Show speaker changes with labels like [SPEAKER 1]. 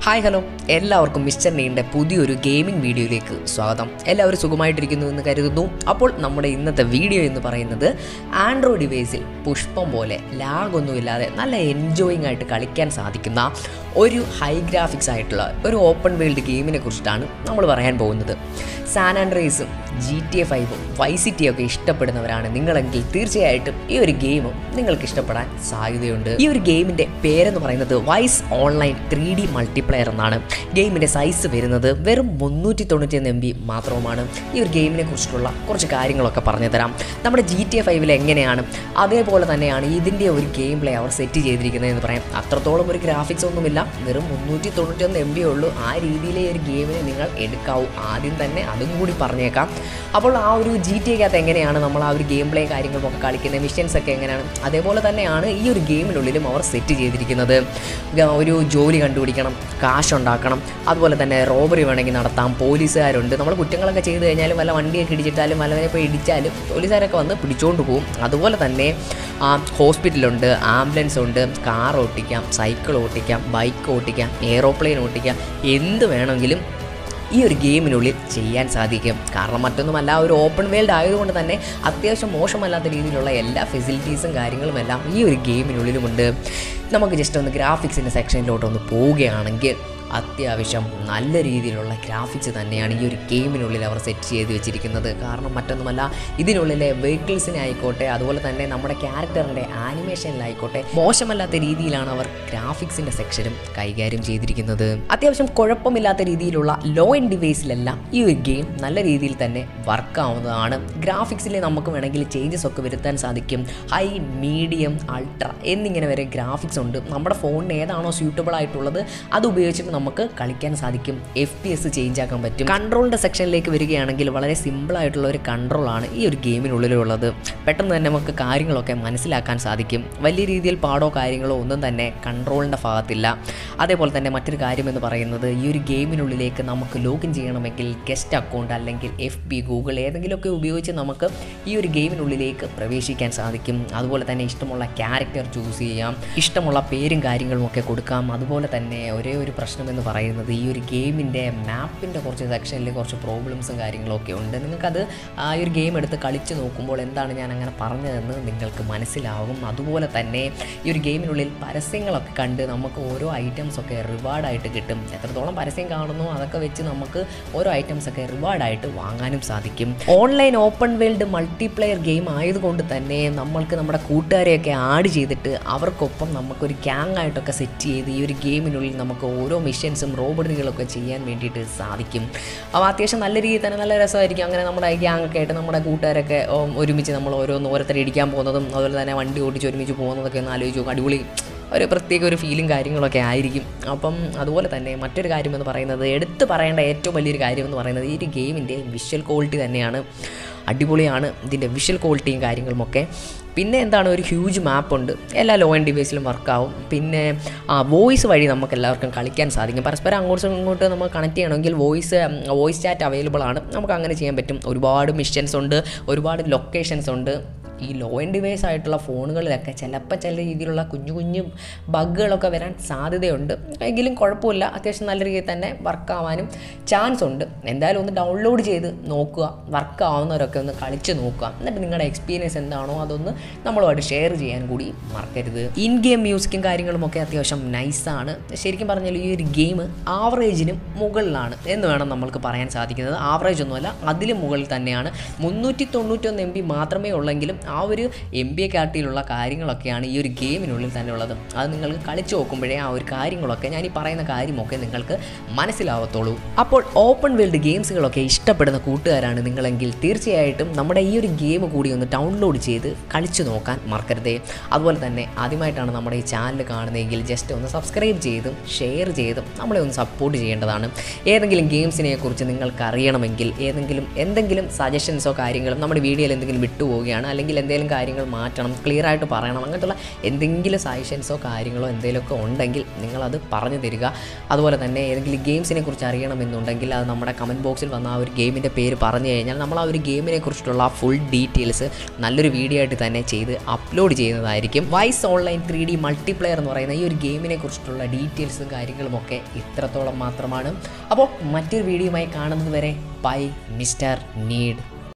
[SPEAKER 1] hi hello എല്ലാവർക്കും mister നീൻ്റെ പുതിയൊരു ഗെയിമിംഗ് വീഡിയോയിലേക്ക് സ്വാഗതം എല്ലാവരും സുഖമായിട്ടിരിക്കുന്നു എന്ന് കരുതുന്നു അപ്പോൾ നമ്മുടെ ഇന്നത്തെ വീഡിയോ എന്ന് പറയുന്നത് ആൻഡ്രോയിഡ് ഡിവൈസിൽ പുഷ്പം പോലെ ലാഗൊന്നുമില്ലാതെ നല്ല എൻജോയിങ് ആയിട്ട് കളിക്കാൻ സാധിക്കുന്ന ഒരു ഹൈ ഗ്രാഫിക്സ് ആയിട്ടുള്ള ഒരു ഓപ്പൺ വേൾഡ് ഗെയിമിനെ കുറിച്ചിട്ടാണ് നമ്മൾ പറയാൻ പോകുന്നത് സാൻ ആൻഡ്രേസും ജി ടി എ ഫൈവും വൈസിറ്റി ഒക്കെ ഇഷ്ടപ്പെടുന്നവരാണ് നിങ്ങളെങ്കിൽ തീർച്ചയായിട്ടും ഈ ഒരു ഗെയിമും നിങ്ങൾക്ക് ഇഷ്ടപ്പെടാൻ സാധ്യതയുണ്ട് ഈ ഒരു ഗെയിമിൻ്റെ പേരെന്ന് പറയുന്നത് Vice online three D multiplayer എന്നാണ് ഗെയിമിൻ്റെ സൈസ് വരുന്നത് വെറും മുന്നൂറ്റി തൊണ്ണൂറ്റി എം ബി മാത്രവുമാണ് ഈ ഒരു ഗെയിമിനെ കുറിച്ചിട്ടുള്ള കുറച്ച് കാര്യങ്ങളൊക്കെ പറഞ്ഞു തരാം നമ്മുടെ ജി ടി എ ഫൈവിൽ എങ്ങനെയാണ് അതേപോലെ തന്നെയാണ് ഇതിൻ്റെ ഒരു ഗെയിം പ്ലേ അവർ സെറ്റ് ചെയ്തിരിക്കുന്നത് എന്ന് പറയാം അത്രത്തോളം ഒരു ഗ്രാഫിക്സ് ഒന്നുമില്ല വെറും മുന്നൂറ്റി തൊണ്ണൂറ്റൊന്ന് എം ബി ഉള്ളൂ ആ രീതിയിലെ ഒരു ഗെയിമിനെ നിങ്ങൾ എടുക്കാവൂ ആദ്യം തന്നെ അതും കൂടി പറഞ്ഞേക്കാം അപ്പോൾ ആ ഒരു ജി ടി എക്കകത്ത് എങ്ങനെയാണ് നമ്മൾ ആ ഒരു ഗെയിം പ്ലേ കാര്യങ്ങളും ഒക്കെ കളിക്കുന്നത് മിഷൻസ് ഒക്കെ എങ്ങനെയാണ് അതേപോലെ തന്നെയാണ് ഈ ഒരു ഗെയിമിനുള്ളിലും അവർ സെറ്റ് ചെയ്തിരിക്കുന്നത് ഗ- ഒരു ജോലി കണ്ടുപിടിക്കണം കാശുണ്ടാക്കണം അതുപോലെ തന്നെ റോബറി വേണമെങ്കിൽ നടത്താം പോലീസുകാരുണ്ട് നമ്മൾ കുറ്റങ്ങളൊക്കെ ചെയ്ത് കഴിഞ്ഞാലും വല്ല വണ്ടിയൊക്കെ ഇടിച്ചിട്ടാലും വല്ലവരെ പോയി ഇടിച്ചാലും പോലീസുകാരൊക്കെ വന്ന് പിടിച്ചുകൊണ്ട് പോകും അതുപോലെ തന്നെ ആ, ഹോസ്പിറ്റലുണ്ട് ആംബുലൻസ് ഉണ്ട് കാർ ഓട്ടിക്കാം സൈക്കിൾ ഓട്ടിക്കാം ബൈക്ക് ഓട്ടിക്കാം എയറോപ്ലെയിൻ ഓട്ടിക്കാം എന്ത് വേണമെങ്കിലും ഈ ഒരു ഗെയിമിനുള്ളിൽ ചെയ്യാൻ സാധിക്കും കാരണം മറ്റൊന്നുമല്ല ഒരു ഓപ്പൺ വേൾഡ് ആയതുകൊണ്ട് തന്നെ അത്യാവശ്യം മോശമല്ലാത്ത രീതിയിലുള്ള എല്ലാ ഫെസിലിറ്റീസും കാര്യങ്ങളും എല്ലാം ഈ ഒരു ഗെയിമിനുള്ളിലുമുണ്ട് നമുക്ക് ജസ്റ്റ് ഒന്ന് ഗ്രാഫിക്സിൻ്റെ സെക്ഷനിലോട്ട് ഒന്ന് പോവുകയാണെങ്കിൽ അത്യാവശ്യം നല്ല രീതിയിലുള്ള ഗ്രാഫിക്സ് തന്നെയാണ് ഈ ഒരു ഗെയിമിനുള്ളിൽ അവർ സെറ്റ് ചെയ്ത് വെച്ചിരിക്കുന്നത് കാരണം മറ്റൊന്നുമല്ല ഇതിനുള്ളിലെ വെഹിക്കിൾസിനെ ആയിക്കോട്ടെ അതുപോലെ തന്നെ നമ്മുടെ ക്യാരക്ടറിൻ്റെ ആനിമേഷനിലായിക്കോട്ടെ മോശമല്ലാത്ത രീതിയിലാണ് അവർ ഗ്രാഫിക്സിൻ്റെ സെക്ഷനും കൈകാര്യം ചെയ്തിരിക്കുന്നത് അത്യാവശ്യം കുഴപ്പമില്ലാത്ത രീതിയിലുള്ള ലോ എൻഡ് ഡിവൈസിലെല്ലാം ഈ ഒരു ഗെയിം നല്ല രീതിയിൽ തന്നെ വർക്ക് ആവുന്നതാണ് ഗ്രാഫിക്സിൽ നമുക്ക് വേണമെങ്കിൽ ചേഞ്ചസ് ഒക്കെ വരുത്താൻ സാധിക്കും ഹൈ മീഡിയം അൾട്ര എന്നിങ്ങനെ വരെ ഗ്രാഫിക്സ് ഉണ്ട് നമ്മുടെ ഫോണിന് ഏതാണോ സ്യൂട്ടബിൾ ആയിട്ടുള്ളത് അത് ഉപയോഗിച്ചിട്ട് നമുക്ക് കളിക്കാൻ സാധിക്കും എഫ് പി എസ് ചേഞ്ച് ആക്കാൻ പറ്റും കൺട്രോളിൻ്റെ സെക്ഷനിലേക്ക് വരികയാണെങ്കിൽ വളരെ സിമ്പിൾ ആയിട്ടുള്ള ഒരു കൺട്രോളാണ് ഈ ഒരു ഗെയിമിനുള്ളിലുള്ളത് പെട്ടെന്ന് തന്നെ നമുക്ക് കാര്യങ്ങളൊക്കെ മനസ്സിലാക്കാൻ സാധിക്കും വലിയ രീതിയിൽ പാടോ കാര്യങ്ങളോ ഒന്നും തന്നെ കൺട്രോളിൻ്റെ ഭാഗത്തില്ല അതേപോലെ തന്നെ മറ്റൊരു കാര്യം എന്ന് പറയുന്നത് ഈ ഒരു ഗെയിമിനുള്ളിലേക്ക് നമുക്ക് ലോഗിൻ ചെയ്യണമെങ്കിൽ ഗസ്റ്റ് അക്കൗണ്ട് അല്ലെങ്കിൽ എഫ് ബി ഗൂഗിൾ ഏതെങ്കിലുമൊക്കെ ഉപയോഗിച്ച് നമുക്ക് ഈ ഒരു ഗെയിമിനുള്ളിലേക്ക് പ്രവേശിക്കാൻ സാധിക്കും അതുപോലെ തന്നെ ഇഷ്ടമുള്ള ക്യാരക്ടർ ചൂസ് ചെയ്യാം ഇഷ്ടമുള്ള പേരും കാര്യങ്ങളും ഒക്കെ കൊടുക്കാം അതുപോലെ തന്നെ ഒരേ ഒരു പ്രശ്നം എന്ന് പറയുന്നത് ഈ ഒരു ഗെയിമിൻ്റെ മാപ്പിൻ്റെ കുറച്ച് സെക്ഷനിൽ കുറച്ച് പ്രോബ്ലംസും കാര്യങ്ങളൊക്കെ ഉണ്ട് നിങ്ങൾക്കത് ആ ഒരു ഗെയിം എടുത്ത് കളിച്ച് നോക്കുമ്പോൾ എന്താണ് ഞാൻ അങ്ങനെ പറഞ്ഞതെന്ന് നിങ്ങൾക്ക് മനസ്സിലാകും അതുപോലെ തന്നെ ഈ ഒരു ഗെയിമിനുള്ളിൽ പരസ്യങ്ങളൊക്കെ കണ്ട് നമുക്ക് ഓരോ ഐറ്റംസ് ഒക്കെ റിവാർഡായിട്ട് കിട്ടും എത്രത്തോളം പരസ്യം കാണുന്നു അതൊക്കെ വെച്ച് നമുക്ക് ഓരോ ഐറ്റംസ് ഒക്കെ റിവാർഡായിട്ട് വാങ്ങാനും സാധിക്കും online open world multiplayer game ആയതുകൊണ്ട് തന്നെ നമ്മൾക്ക് നമ്മുടെ കൂട്ടുകാരെയൊക്കെ ആഡ് ചെയ്തിട്ട് അവർക്കൊപ്പം നമുക്കൊരു ഗ്യാങ് ആയിട്ടൊക്കെ സെറ്റ് ചെയ്ത് ഈ ഒരു ഗെയിമിനുള്ളിൽ നമുക്ക് ഓരോ മിഷൻസും റോബറികളൊക്കെ ചെയ്യാൻ വേണ്ടിയിട്ട് സാധിക്കും അപ്പോൾ അത്യാവശ്യം നല്ല രീതിയിൽ തന്നെ നല്ല രസമായിരിക്കും അങ്ങനെ നമ്മുടെ ഗ്യാങ് ഒക്കെ ആയിട്ട് നമ്മുടെ കൂട്ടുകാരൊക്കെ ഉം, ഒരുമിച്ച് നമ്മൾ ഓരോന്ന് ഓരോരുത്തരെ ഇടിക്കാൻ പോകുന്നതും അതുപോലെ തന്നെ വണ്ടി ഓടിച്ച് ഒരുമിച്ച് പോകുന്നതൊക്കെ ഒന്ന് ആലോചിച്ച് നോക്കും അടിപൊളി ഒരു പ്രത്യേക ഒരു ഫീലും കാര്യങ്ങളൊക്കെ ആയിരിക്കും അപ്പം അതുപോലെ തന്നെ മറ്റൊരു കാര്യം എന്ന് പറയുന്നത് എടുത്തു പറയേണ്ട ഏറ്റവും വലിയൊരു കാര്യം എന്ന് പറയുന്നത് ഈ ഒരു ഗെയിമിൻ്റെ വിഷ്വൽ ക്വാളിറ്റി തന്നെയാണ് അടിപൊളിയാണ് ഇതിൻ്റെ വിഷ്വൽ ക്വാളിറ്റിയും കാര്യങ്ങളുമൊക്കെ പിന്നെ എന്താണ് ഒരു ഹ്യൂജ് മാപ്പുണ്ട് എല്ലാ ലോ ആൻഡ് ഡിവൈസിലും വർക്കാവും പിന്നെ ആ വോയിസ് വഴി നമുക്ക് എല്ലാവർക്കും കളിക്കാൻ സാധിക്കും പരസ്പരം അങ്ങോട്ടും ഇങ്ങോട്ടും നമ്മൾ കണക്ട് ചെയ്യണമെങ്കിൽ വോയിസ് വോയിസ് ചാറ്റ് അവൈലബിൾ ആണ് നമുക്ക് അങ്ങനെ ചെയ്യാൻ പറ്റും ഒരുപാട് മിഷൻസ് ഉണ്ട് ഒരുപാട് ലൊക്കേഷൻസ് ഉണ്ട് ഈ ലോ ആൻഡ് ഡിവൈസ് ആയിട്ടുള്ള ഫോണുകളിലൊക്കെ ചിലപ്പോൾ ചില രീതിയിലുള്ള കുഞ്ഞു കുഞ്ഞു ബഗ്ഗുകളൊക്കെ വരാൻ സാധ്യതയുണ്ട് എങ്കിലും കുഴപ്പമില്ല അത്യാവശ്യം നല്ല രീതിയിൽ തന്നെ വർക്ക് ആവാനും ചാൻസ് ഉണ്ട് എന്തായാലും ഒന്ന് ഡൗൺലോഡ് ചെയ്ത് നോക്കുക വർക്ക് ആവുന്നവരൊക്കെ ഒന്ന് കളിച്ച് നോക്കുക എന്നിട്ട് നിങ്ങളുടെ എക്സ്പീരിയൻസ് എന്താണോ അതൊന്ന് നമ്മളുമായിട്ട് ഷെയർ ചെയ്യാൻ കൂടി മറക്കരുത് ഇൻ ഗെയിം മ്യൂസിക്കും കാര്യങ്ങളും ഒക്കെ അത്യാവശ്യം നൈസാണ് ശരിക്കും പറഞ്ഞാൽ ഈ ഒരു ഗെയിം ആവറേജിനും മുകളിലാണ് എന്ന് വേണം നമ്മൾക്ക് പറയാൻ സാധിക്കുന്നത് ആവറേജ് ഒന്നുമല്ല അതിലും മുകളിൽ തന്നെയാണ് മുന്നൂറ്റി തൊണ്ണൂറ്റൊന്ന് എം ബി മാത്രമേ ഉള്ളെങ്കിലും ആ ഒരു എം ബി കാട്ടിലുള്ള കാര്യങ്ങളൊക്കെയാണ് ഈ ഒരു ഗെയിമിനുള്ളിൽ തന്നെ ഉള്ളത് അത് നിങ്ങൾക്ക് കളിച്ചു നോക്കുമ്പോഴേ ആ ഒരു കാര്യങ്ങളൊക്കെ ഞാൻ ഈ പറയുന്ന കാര്യമൊക്കെ നിങ്ങൾക്ക് മനസ്സിലാവത്തുള്ളൂ അപ്പോൾ ഓപ്പൺ വേൾഡ് ഗെയിംസുകളൊക്കെ ഇഷ്ടപ്പെടുന്ന കൂട്ടുകാരാണ് നിങ്ങളെങ്കിൽ തീർച്ചയായിട്ടും നമ്മുടെ ഈ ഒരു ഗെയിം കൂടി ഒന്ന് ഡൗൺലോഡ് ചെയ്ത് കളിച്ചു നോക്കാൻ മറക്കരുതേ അതുപോലെ തന്നെ ആദ്യമായിട്ടാണ് നമ്മുടെ ഈ ചാനൽ കാണുന്നതെങ്കിൽ ജസ്റ്റ് ഒന്ന് സബ്സ്ക്രൈബ് ചെയ്തും ഷെയർ ചെയ്തും നമ്മളെ ഒന്ന് സപ്പോർട്ട് ചെയ്യേണ്ടതാണ് ഏതെങ്കിലും ഗെയിംസിനെ കുറിച്ച് നിങ്ങൾക്ക് അറിയണമെങ്കിൽ ഏതെങ്കിലും എന്തെങ്കിലും സജഷൻസോ കാര്യങ്ങളും നമ്മുടെ വീഡിയോയിൽ എന്തെങ്കിലും വിട്ടുപോവുകയാണ് അല്ലെങ്കിൽ അല്ലെങ്കിൽ എന്തെങ്കിലും കാര്യങ്ങൾ മാറ്റണം ക്ലിയർ ആയിട്ട് പറയണം അങ്ങനത്തുള്ള എന്തെങ്കിലും സജഷൻസോ കാര്യങ്ങളോ എന്തെങ്കിലുമൊക്കെ ഉണ്ടെങ്കിൽ നിങ്ങളത് പറഞ്ഞു തരിക അതുപോലെ തന്നെ ഏതെങ്കിലും ഗെയിംസിനെ കുറിച്ച് അറിയണമെന്നുണ്ടെങ്കിൽ അത് നമ്മുടെ കമൻറ്റ് ബോക്സിൽ വന്ന ആ ഒരു ഗെയിമിൻ്റെ പേര് പറഞ്ഞു കഴിഞ്ഞാൽ നമ്മൾ ആ ഒരു ഗെയിമിനെ കുറിച്ചിട്ടുള്ള ഫുൾ ഡീറ്റെയിൽസ് നല്ലൊരു വീഡിയോ ആയിട്ട് തന്നെ ചെയ്ത് അപ്ലോഡ് ചെയ്യുന്നതായിരിക്കും Vice online three D multiplayer എന്ന് പറയുന്ന ഈ ഒരു ഗെയിമിനെ കുറിച്ചിട്ടുള്ള ഡീറ്റെയിൽസും കാര്യങ്ങളുമൊക്കെ ഇത്രത്തോളം മാത്രമാണ് അപ്പോൾ മറ്റൊരു വീഡിയോയുമായി കാണുന്നത് വരെ ബൈ മിസ്റ്റർ നീഡ്